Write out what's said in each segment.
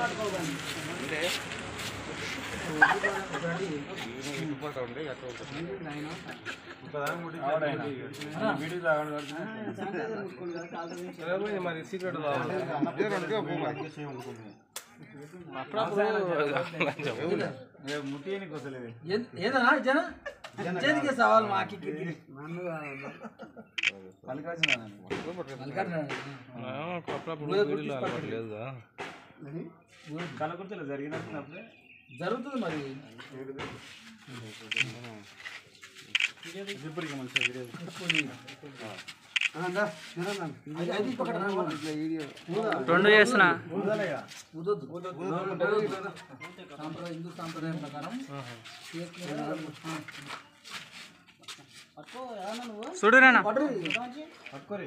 మరి సీక్రెట్ ఏదన్నా జన చేతికి సవాల్ మాకి కలకుర్తలు జరిగినప్పుడు జరుగుతుంది మరి ఇప్పటికి మంచిగా అది- అది పక్కన రా, రా. రెండు చేస్తున్నా ఊదొద్దు. సాంప్రదాయ హిందూ సాంప్రదాయం ప్రకారం చూడురేనా పట్టుకోరి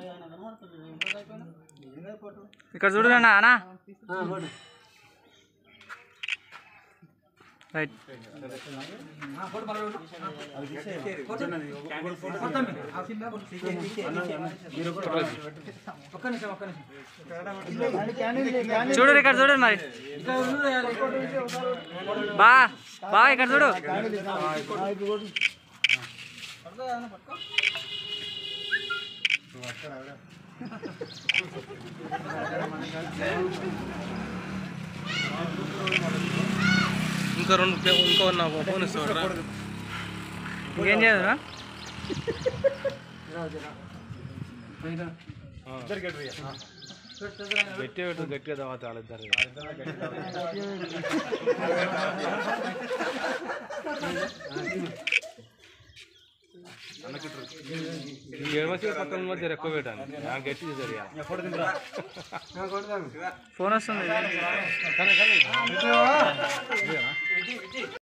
ఇక్కడ చూడురేనా అనా రైట్ ఒక్క నిమిషం ఒక్క నిమిషం చూడు ఇక్కడ చూడు మరి ఇక్కడ ఉంది రా, బా బా ఇక్కడ చూడు ఇంకా రెండు పే- ఇంకో నా ఫోన్ ఇస్తారా ఇంకేం చేయదురా గట్టి పెట్టు గట్టిగా తర్వాత వాళ్ళిద్దరు ఈ ఎడమసి పక్కన మధ్య ఎక్కువ పెట్టాను నాకు గట్టి జరిగా ఫోన్ వస్తుంది కానీ కానీ